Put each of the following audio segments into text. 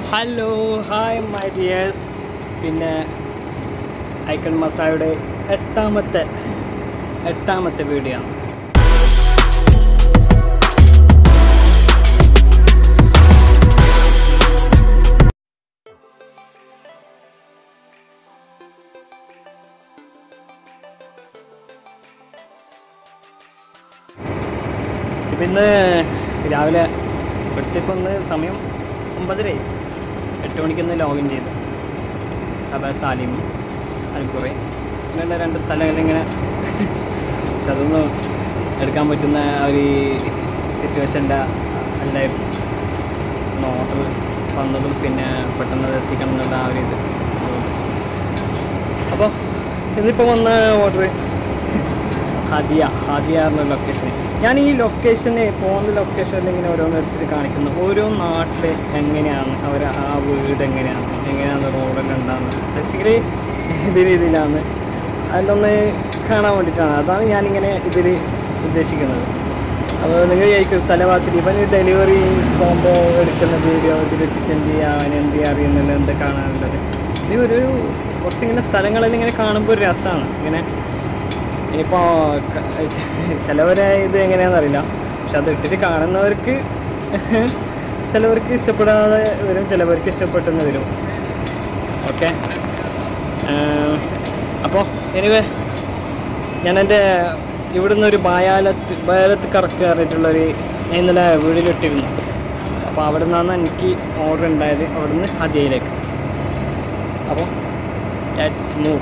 Hello hi my dears പിന്നെ icon മസായുടെ എട്ടാമത്തെ എട്ടാമത്തെ വീഡിയോ ആണ് ഇപ്പം ഇന്ന് രാവിലെ ഇവിടുത്തെ ഇപ്പം ഒന്ന് സമയം ഒമ്പതരയായി എട്ട് മണിക്ക് ഇന്ന് ലോഗിൻ ചെയ്തു സബ സാലിം അൽക്കുറെ അങ്ങനെയുള്ള രണ്ട് സ്ഥലങ്ങളിൽ ഇങ്ങനെ പക്ഷെ അതൊന്നും എടുക്കാൻ പറ്റുന്ന ആ ഒരു സിറ്റുവേഷൻ്റെ അല്ലായിരുന്നു ഓർഡർ വന്നതും പിന്നെ പെട്ടെന്ന് അത് എത്തിക്കണം എന്നുള്ള ആ ഒരു ഇത് അപ്പോൾ ഇതിപ്പോൾ വന്ന ഓർഡർ ഹദിയ ഹദിയ എന്ന ലൊക്കേഷൻ ഞാൻ ഈ ലൊക്കേഷന് പോകുന്ന ലൊക്കേഷനിൽ ഇങ്ങനെ ഓരോന്ന് എടുത്തിട്ട് കാണിക്കുന്നു ഓരോ നാട്ടിൽ എങ്ങനെയാണ് അവർ ആ വീട് എങ്ങനെയാണ് എങ്ങനെയാണ് റോഡെല്ലാം ഉണ്ടാകുന്നത് ബേസിക്കലി ഇത് രീതിയിലാണ് അതിലൊന്ന് കാണാൻ വേണ്ടിയിട്ടാണ് അതാണ് ഞാനിങ്ങനെ ഇതിൽ ഉദ്ദേശിക്കുന്നത് അപ്പോൾ നിങ്ങൾ വിചാരിക്കും തലഭാഗത്തിൽ ഇവൻ ഡെലിവറി പോകുമ്പോൾ എടുക്കുന്ന വീഡിയോ ഇതിലിട്ടിട്ട് എന്ത് ചെയ്യുക അവൻ എന്ത് ചെയ്യുക അറിയുന്നില്ല എന്ത് കാണാനുള്ളത് ഇത് ഒരു കുറച്ചിങ്ങനെ സ്ഥലങ്ങളിൽ ഇങ്ങനെ കാണുമ്പോൾ ഒരു രസമാണ് ഇങ്ങനെ ഇനിയിപ്പോൾ ചിലവരെ ഇത് എങ്ങനെയാണെന്ന് അറിയില്ല പക്ഷെ അത് ഇട്ടിട്ട് കാണുന്നവർക്ക് ചിലവർക്ക് ഇഷ്ടപ്പെടാതെ വരും ചിലവർക്ക് ഇഷ്ടപ്പെട്ടെന്ന് വരും ഓക്കെ അപ്പോൾ എനിവേ ഞാൻ എൻ്റെ ഇവിടുന്ന് ഒരു ബായാലത്ത് ബായാലത്ത് കറക്റ്റ് കയറിയിട്ടുള്ളൊരു ഞാൻ ഇന്നലെ വീടിലിട്ടിരുന്നു അപ്പോൾ അവിടെ നിന്നാണ് എനിക്ക് ഓർഡർ ഉണ്ടായത് അവിടെ നിന്ന് ഹദിയയിലേക്ക് അപ്പോൾ ലെറ്റ്സ് മൂവ്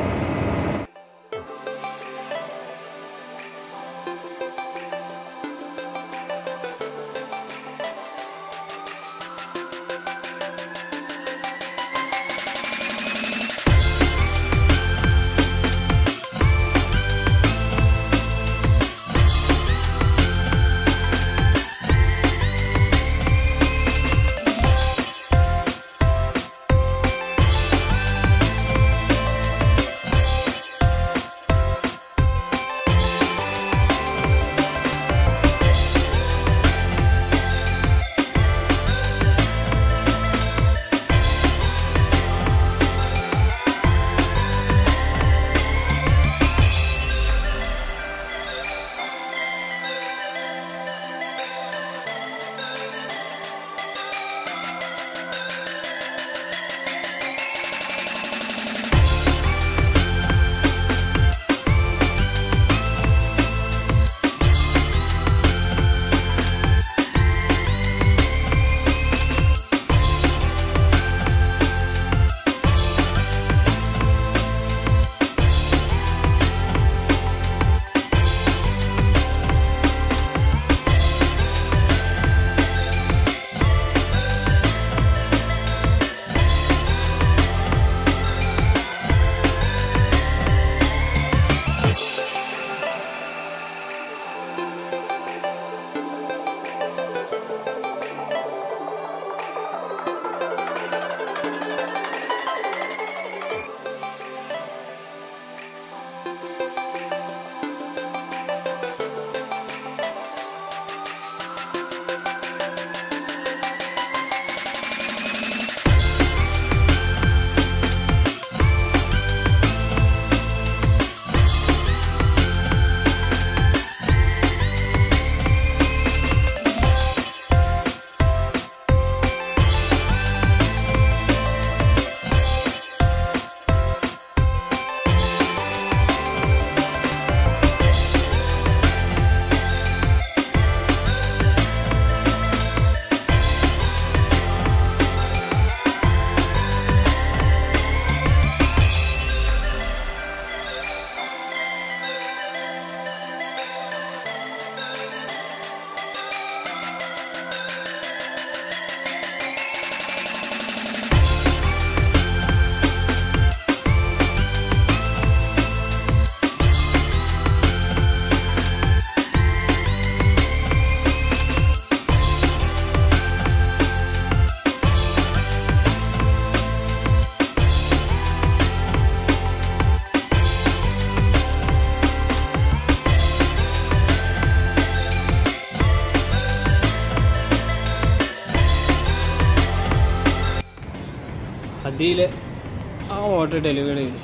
അതിൽ ആ ഓർഡർ ഡെലിവറി ചെയ്തു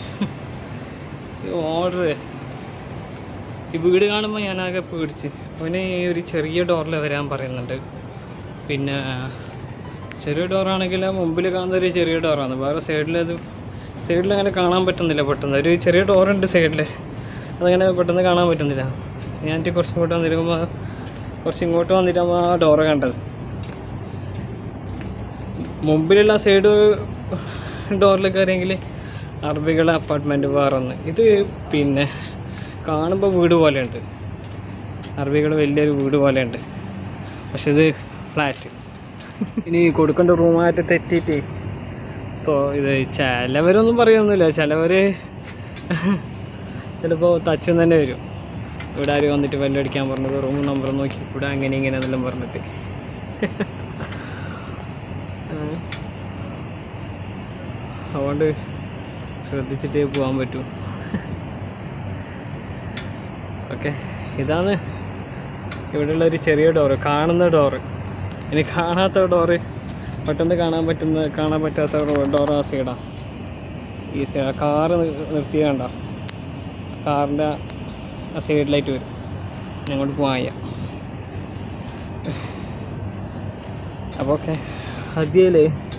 ഈ ഓർഡർ ഈ വീട് കാണുമ്പോൾ ഞാനാകെ പേടിച്ച് അവന് ഈ ഒരു ചെറിയ ഡോറിൽ വരാൻ പറയുന്നുണ്ട് പിന്നെ ചെറിയ ഡോറാണെങ്കിൽ മുമ്പിൽ കാണുന്ന ഒരു ചെറിയ ഡോറാണ് വേറെ സൈഡിലത് സൈഡിൽ അങ്ങനെ കാണാൻ പറ്റുന്നില്ല പെട്ടെന്ന് ഒരു ചെറിയ ഡോറുണ്ട് സൈഡിൽ അതങ്ങനെ പെട്ടെന്ന് കാണാൻ പറ്റുന്നില്ല ഞാൻ കുറച്ച് ഇങ്ങോട്ട് വന്നിരിക്കുമ്പോൾ കുറച്ച് ഇങ്ങോട്ട് വന്നിട്ടാകുമ്പോൾ ആ ഡോറ് കണ്ടത് മുമ്പിലുള്ള സൈഡ് ഡോറിൽ കയറിയെങ്കിൽ അറബികളുടെ അപ്പാർട്ട്മെൻറ്റ് വേറെ ഒന്ന് ഇത് പിന്നെ കാണുമ്പോൾ വീട് പോലെയുണ്ട് അറബികൾ വലിയൊരു വീട് പോലെയുണ്ട് പക്ഷെ ഇത് ഫ്ലാറ്റ് ഇനി കൊടുക്കേണ്ട റൂമായിട്ട് തെറ്റിയിട്ട് തോ ഇത് ചിലവരൊന്നും പറയൊന്നുമില്ല ചിലവർ ചിലപ്പോൾ തച്ചും തന്നെ വരും ഇവിടെ ആരും വന്നിട്ട് വെല്ലടിക്കാൻ പറഞ്ഞത് റൂം നമ്പർ നോക്കി ഇവിടെ അങ്ങനെ ഇങ്ങനെ എന്നെല്ലാം പറഞ്ഞിട്ട് ആ. അതുകൊണ്ട് ശ്രദ്ധിച്ചിട്ടേ പോകാൻ പറ്റൂ ഓക്കെ ഇതാണ് ഇവിടെയുള്ള ഒരു ചെറിയ ഡോറ് കാണുന്ന ഡോറ് ഇനി കാണാത്ത ഡോറ് പെട്ടെന്ന് കാണാൻ പറ്റുന്ന കാണാൻ പറ്റാത്ത ഡോർ ആ സൈഡാണ് ഈ സൈഡ് കാറ് നിർത്തിയ കണ്ട കാറിൻ്റെ ആ സൈഡിലായിട്ട് വരും ഞങ്ങോട്ട് പോകാൻ വയ്യ അപ്പോൾ ഓക്കെ അതിൽ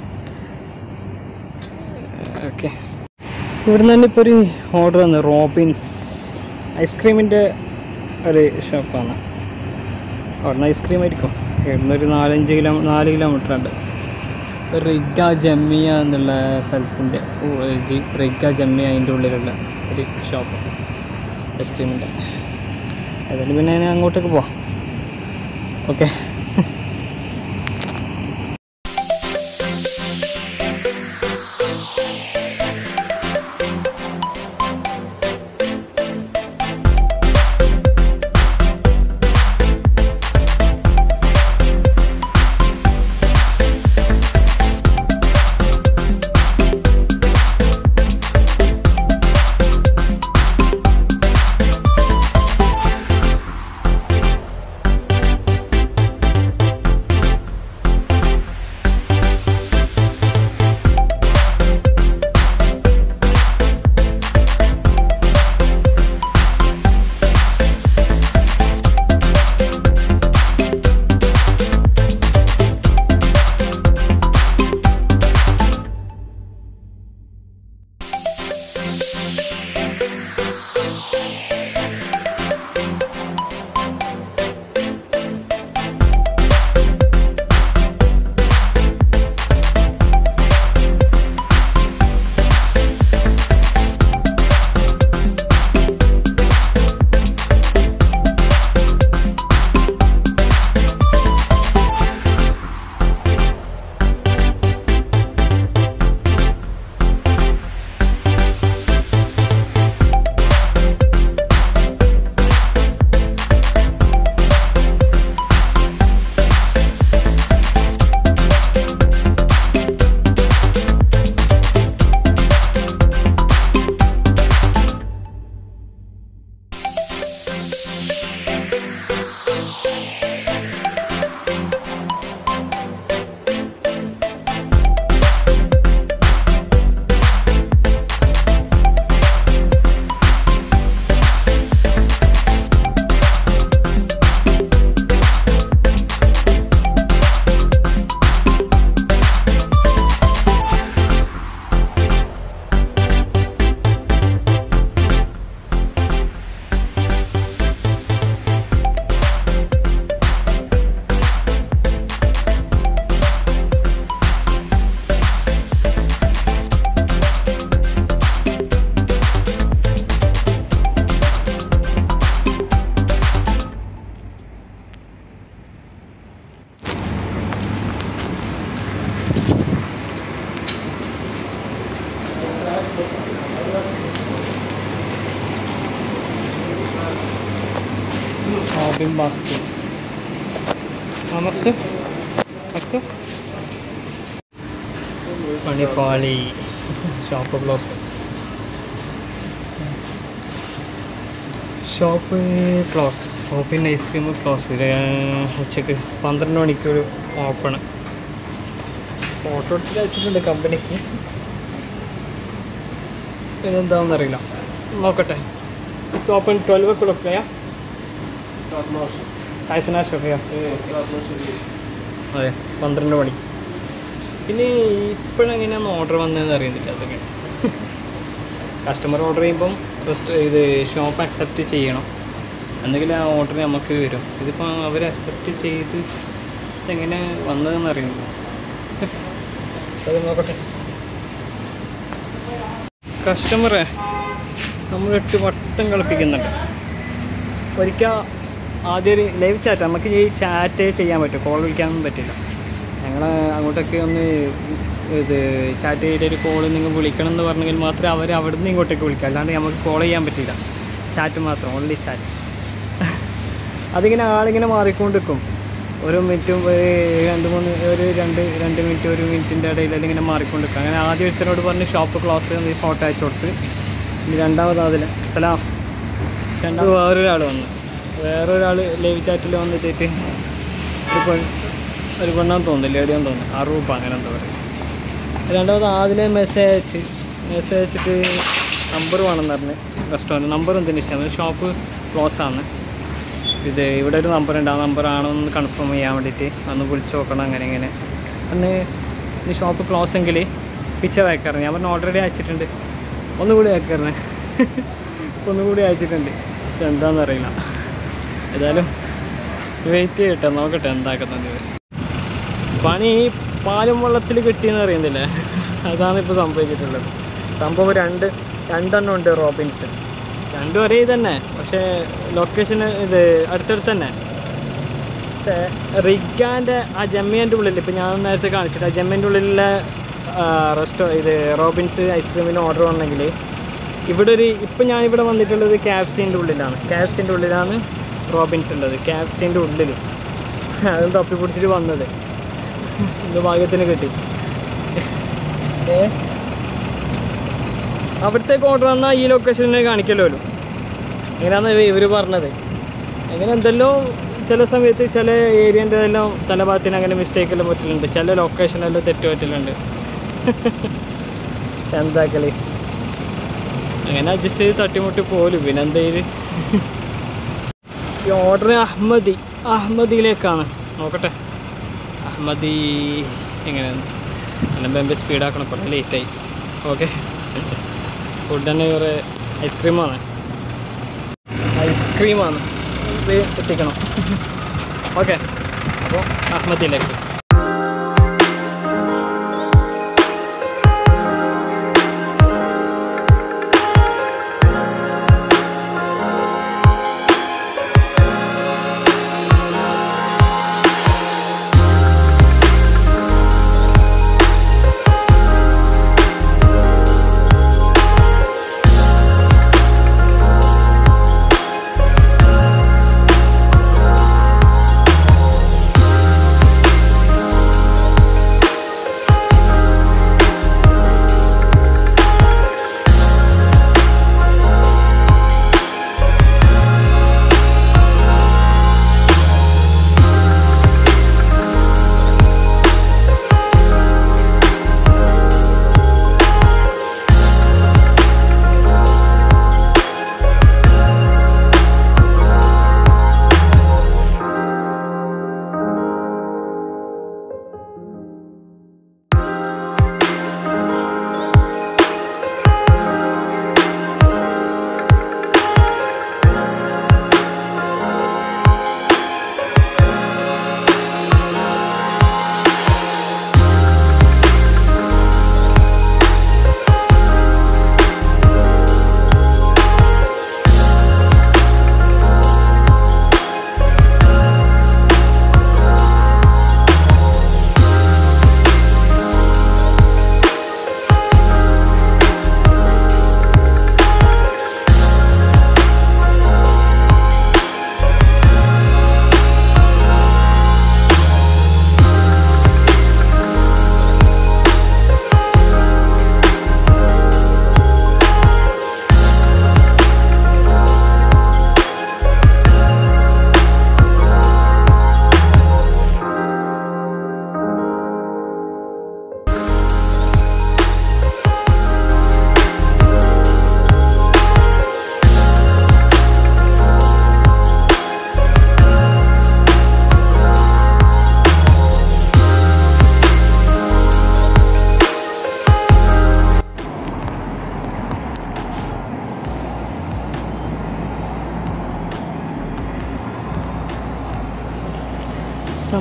ഓക്കെ ഇവിടെ നിന്ന് ഇപ്പോൾ ഒരു ഓർഡർ വന്നു റോബിൻസ് ഐസ്ക്രീമിൻ്റെ ഒരു ഷോപ്പാണ് അവിടുന്ന് ഐസ്ക്രീം ആയിരിക്കും ഇവിടുന്ന് ഒരു നാലഞ്ച് കിലോ നാല് കിലോമീറ്റർ ഉണ്ട് റിഗ ജമ്മിയ എന്നുള്ള സ്ഥലത്തിൻ്റെ റിഗ ജമ്മിയ അതിൻ്റെ ഉള്ളിലുള്ള ഒരു ഷോപ്പ് ഐസ്ക്രീമിൻ്റെ അതിൽ പിന്നെ ഞാൻ അങ്ങോട്ടേക്ക് പോവാം ഓക്കെ ഷോപ്പിംഗ് ബാസ്കറ്റ് അമർത്ത് അമർത്ത് പണിപ്പാളി ഷോപ്പ് ക്ലോസ് ഷോപ്പ് ക്ലോസ് ഷോപ്പിൻ്റെ ഐസ്ക്രീം ക്ലോസ് ഉച്ചക്ക് പന്ത്രണ്ട് മണിക്ക് ഒരു ഓപ്പൺ ഫോട്ടോ എടുത്തിട്ട് അയച്ചിട്ടുണ്ട് കമ്പനിക്ക് ഇതെന്താണെന്ന് അറിയില്ല നോക്കട്ടെ ഓപ്പൺ ട്വൽവ് ഒക്കെ കൊടുക്കുക സായത്തിനാ ഷൊഫിയ അതെ പന്ത്രണ്ട് മണിക്ക് പിന്നെ ഇപ്പോഴെങ്ങനെയാണ് ഓർഡർ വന്നതെന്ന് അറിയുന്നില്ല അതൊക്കെ കസ്റ്റമർ ഓർഡർ ചെയ്യുമ്പം ഫസ്റ്റ് ഇത് ഷോപ്പ് അക്സെപ്റ്റ് ചെയ്യണം എന്തെങ്കിൽ ആ ഓർഡർ നമുക്ക് വരും ഇതിപ്പോൾ അവർ അക്സെപ്റ്റ് ചെയ്ത് എങ്ങനെ വന്നതെന്ന് അറിയുന്നില്ല അത് നോക്കട്ടെ കസ്റ്റമറെ നമ്മളിട്ട് വട്ടം കളിപ്പിക്കുന്നുണ്ട് ഒരിക്കൽ ആദ്യം ഒരു ലൈവ് ചാറ്റ് നമുക്ക് ഈ ചാറ്റ് ചെയ്യാൻ പറ്റും കോൾ വിളിക്കാനൊന്നും പറ്റില്ല ഞങ്ങൾ അങ്ങോട്ടൊക്കെ ഒന്ന് ഇത് ചാറ്റ് ചെയ്തിട്ട് ഒരു കോൾ നിങ്ങൾ വിളിക്കണം എന്ന് പറഞ്ഞെങ്കിൽ മാത്രമേ അവർ അവിടെ നിന്ന് ഇങ്ങോട്ടേക്ക് വിളിക്കുക അല്ലാണ്ട് നമുക്ക് കോൾ ചെയ്യാൻ പറ്റില്ല ചാറ്റ് മാത്രം ഓൺലി ചാറ്റ് അതിങ്ങനെ ആളിങ്ങനെ മാറിക്കൊണ്ടിരിക്കും ഓരോ മിനിറ്റും ഒരു രണ്ട് മൂന്ന് ഒരു രണ്ട് രണ്ട് മിനിറ്റ് ഒരു മിനിറ്റിൻ്റെ ഇടയിൽ ഇങ്ങനെ മാറിക്കൊണ്ടിരിക്കും അങ്ങനെ ആദ്യം ഒരുത്തനോട് പറഞ്ഞ് ഷോപ്പ് ക്ലോസ് ചെയ്ത് ഫോട്ടോ അയച്ചു കൊടുത്ത് ഇനി രണ്ടാമത് അതിൽ സലാം രണ്ടാമത് വേറൊരാൾ വന്നു വേറൊരാൾ ലൈവ് ചാറ്റിൽ വന്നിട്ട് ഒരു പെൺ ഒരു പെണ്ണാന്ന് തോന്നുന്നില്ല എവിടെയാന്ന് തോന്നുന്നു അറൂപ്പ അങ്ങനെ എന്താ പറയുക രണ്ടാമത് ആദ്യം മെസ്സേജ് അയച്ച് മെസ്സേജ് അയച്ചിട്ട് നമ്പർ വേണമെന്ന് പറഞ്ഞ് റെസ്റ്റോറൻറ്റ് നമ്പർ എന്തിനു ഇഷ്ടം ഷോപ്പ് ക്ലോസ് ആണ് ഇത് ഇവിടെ ഒരു നമ്പർ ഉണ്ട് ആ നമ്പർ ആണോ എന്ന് കൺഫേം ചെയ്യാൻ വേണ്ടിയിട്ട് ഒന്ന് വിളിച്ച് നോക്കണം അങ്ങനെ ഇങ്ങനെ അന്ന് ഈ ഷോപ്പ് ക്ലോസ് എങ്കിൽ പിക്ചർ അയക്കാറ് ഞാൻ പറഞ്ഞു ഓൾറെഡി അയച്ചിട്ടുണ്ട് ഒന്നുകൂടി അയക്കാറേ ഒന്നുകൂടി അയച്ചിട്ടുണ്ട് എന്താണെന്ന് അറിയില്ല ഏതായാലും വെയിറ്റ് ചെയ്യട്ടെ നോക്കട്ടെ എന്താക്കുന്നത് ഇവർ പണി പാലും വെള്ളത്തിൽ കിട്ടിയെന്ന് അറിയുന്നില്ലേ അതാണ് ഇപ്പോൾ സംഭവിച്ചിട്ടുള്ളത് സംഭവം രണ്ട് രണ്ടെണ്ണം ഉണ്ട് റോബിൻസ് രണ്ടും ഒരേ തന്നെ പക്ഷേ ലൊക്കേഷൻ ഇത് അടുത്തടുത്ത് തന്നെ പക്ഷേ റിഗാൻ്റെ ആ ജമ്മിയൻ്റെ ഉള്ളിൽ ഇപ്പോൾ ഞാൻ നേരത്തെ കാണിച്ചിട്ട് ആ ജമ്മിൻ്റെ ഉള്ളിലെ റെസ്റ്റോ ഇത് റോബിൻസ് ഐസ്ക്രീമിന് ഓർഡർ വന്നെങ്കിൽ ഇവിടെ ഒരു ഇപ്പം ഞാനിവിടെ വന്നിട്ടുള്ളത് ക്യാപ്സിൻ്റെ ഉള്ളിലാണ് ക്യാപ്സിൻ്റെ ഉള്ളിലാണ് റോബിൻസ് ഉള്ളത് ക്യാപ്സിൻ്റെ ഉള്ളിൽ അത് തപ്പി പിടിച്ചിട്ട് വന്നത് ഇത് ഭാഗ്യത്തിന് കിട്ടി ഏ അവിടത്തേക്ക് ഓർഡർ വന്നാൽ ഈ ലൊക്കേഷനെ കാണിക്കല്ലോ എങ്ങനെയാന്ന് ഇവർ പറഞ്ഞത് അങ്ങനെ എന്തെല്ലോ ചില സമയത്ത് ചില ഏരിയൻ്റെ എല്ലാം തലഭാഗത്തിന് അങ്ങനെ മിസ്റ്റേക്ക് എല്ലാം പറ്റലുണ്ട് ചില ലൊക്കേഷനെല്ലാം തെറ്റ് പറ്റലുണ്ട് എന്താ കളി അങ്ങനെ അഡ്ജസ്റ്റ് ചെയ്ത് തട്ടിമുട്ടി പോലും പിന്നെ എന്തെയ്ത് ഈ ഓർഡർ അഹമ്മദി അഹമ്മദിയിലേക്കാണ് നോക്കട്ടെ അഹമ്മദി എങ്ങനെയാണ് അല്ലെങ്കിൽ എൻ്റെ സ്പീഡാക്കണം കുറേ ലേറ്റായി ഓക്കെ ഫുഡ് തന്നെ കുറേ ഐസ്ക്രീമാണ് ഐസ്ക്രീമാണ് ഇത് എത്തിക്കണം ഓക്കെ അപ്പോൾ അഹമ്മദിയിലേക്ക്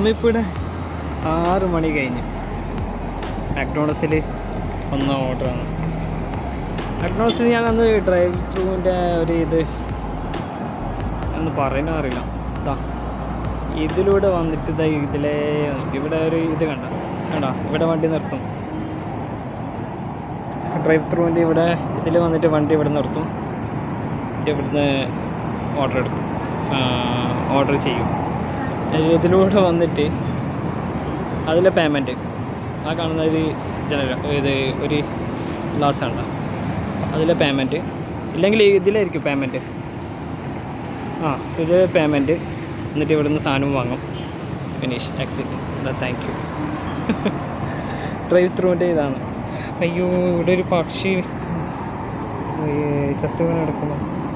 സമയം ഇപ്പോൾ ഇവിടെ ആറ് മണി കഴിഞ്ഞു മാക്ഡോണസിൽ വന്ന ഓർഡറാണ് മാക്ഡോണസിൽ ഞാൻ അന്ന് ഡ്രൈവ് ത്രൂവിൻ്റെ ഒരു ഇത് എന്ന് പറയുന്ന അറിയില്ല ഇതാ ഇതിലൂടെ വന്നിട്ട് ഇതാ ഇതിലേ വന്നിട്ട് ഇവിടെ ഒരു ഇത് കണ്ട കണ്ട ഇവിടെ വണ്ടി നിർത്തും ഡ്രൈവ് ത്രൂവിൻ്റെ ഇവിടെ ഇതിൽ വന്നിട്ട് വണ്ടി ഇവിടെ നിർത്തും എന്നിട്ട് ഇവിടുന്ന് ഓർഡർ എടുക്കും ഓർഡർ ചെയ്യും ഇതിലൂടെ വന്നിട്ട് അതിലെ പേയ്മെൻറ്റ് ആ കാണുന്ന ഒരു ജനറ ഇത് ഒരു ഗ്ലാസ് ഉണ്ട് അതിലെ പേയ്മെൻറ്റ് ഇല്ലെങ്കിൽ ഇതിലായിരിക്കും പേയ്മെൻറ്റ് ആ ഇത് പേയ്മെൻറ്റ് എന്നിട്ട് ഇവിടുന്ന് സാധനം വാങ്ങും ഫിനിഷ് എക്സിറ്റ് ഇതാ താങ്ക് യു ഡ്രൈവ് ത്രൂവിൻ്റെ ഇതാണ് അയ്യോ ഇവിടെ ഒരു പക്ഷി ചത്തു വീണ് കിടക്കുന്നു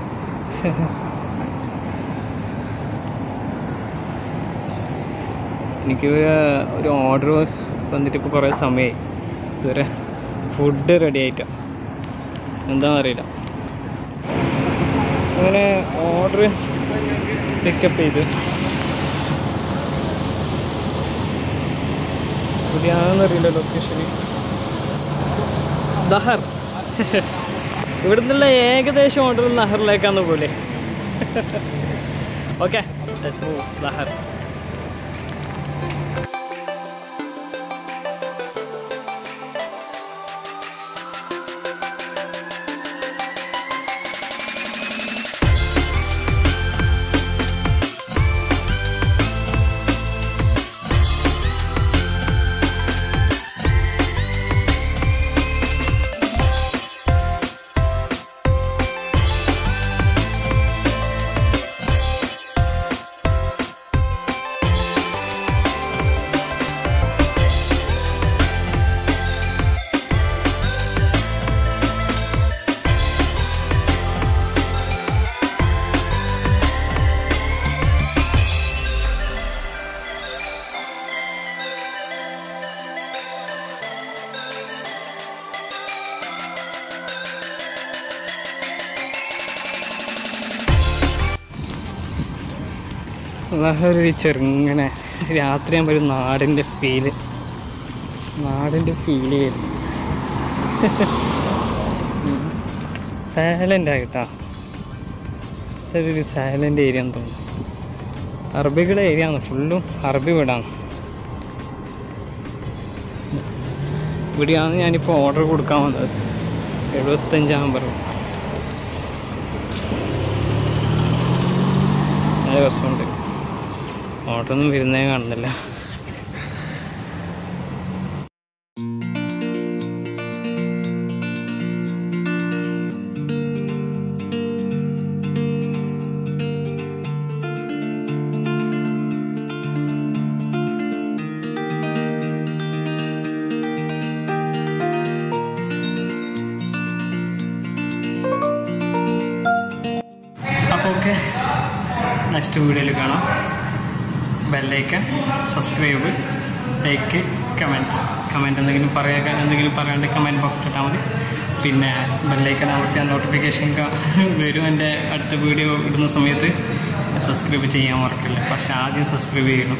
എനിക്ക് ഒരു ഓർഡർ വന്നിട്ട് ഇപ്പോൾ കുറേ സമയമായി ഇതുവരെ ഫുഡ് റെഡി ആയിട്ടാണ് എന്താണെന്ന് അറിയില്ല അങ്ങനെ ഓർഡർ പിക്കപ്പ് ചെയ്ത് എവിടെയാണെന്നറിയില്ല ലൊക്കേഷന് ദഹർ ഇവിടെ നിന്നുള്ള ഏകദേശം ഓർഡർ നഹറിലേക്കാന്ന് പോലെ ഓക്കെ ദഹർ ഒരു ചെറുങ്ങനെ രാത്രിയാകുമ്പോൾ ഒരു നാടിൻ്റെ ഫീല് നാടിൻ്റെ ഫീല് വരുന്നു സൈലൻ്റ് ആയിട്ടാ ഒരു സൈലൻ്റ് ഏരിയ എന്ന് തോന്നുന്നു അറബികളുടെ ഏരിയ ആണ് ഫുള്ളും അറബി വീടാണ് ഇവിടെയാണ് ഞാനിപ്പോൾ ഓർഡർ കൊടുക്കാൻ വന്നത് എഴുപത്തഞ്ചാം പറയും നല്ല രസമുണ്ട് ഓട്ടൊന്നും വരുന്നേ കാണുന്നില്ല അപ്പോൾ ഓക്കെ നെക്സ്റ്റ് വീഡിയോയിൽ കാണാം bell icon subscribe like comment comment എന്തെങ്കിലും പറയാൻ എന്തെങ്കിലും പറയാണ്ട് കമൻറ്റ് ബോക്സിൽ ഇട്ടാൽ മതി പിന്നെ ബെല്ലൈക്കൻ അവിടുത്തെ നോട്ടിഫിക്കേഷൻ വരും എൻ്റെ അടുത്ത വീഡിയോ ഇടുന്ന സമയത്ത് സബ്സ്ക്രൈബ് ചെയ്യാൻ മറക്കില്ല പക്ഷെ ആദ്യം സബ്സ്ക്രൈബ് ചെയ്യണം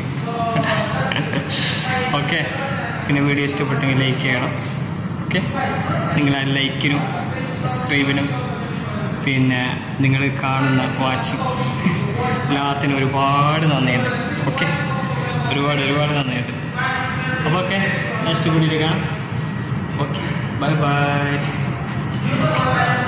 ഓക്കെ പിന്നെ വീഡിയോ ഇഷ്ടപ്പെട്ടെങ്കിൽ ലൈക്ക് ചെയ്യണം ഓക്കെ നിങ്ങൾ ആ ലൈക്കിനും സബ്സ്ക്രൈബിനും പിന്നെ നിങ്ങൾ കാണുന്ന വാച്ചിങ് എല്ലാത്തിനും ഒരുപാട് നന്ദിയുണ്ട് ഓക്കെ ഒരുപാട് ഒരുപാട് നന്ദിയുണ്ട് അപ്പോൾ ഓക്കെ നെക്സ്റ്റ് വീഡിയോയിൽ കാണാം ഓക്കെ ബൈ ബൈ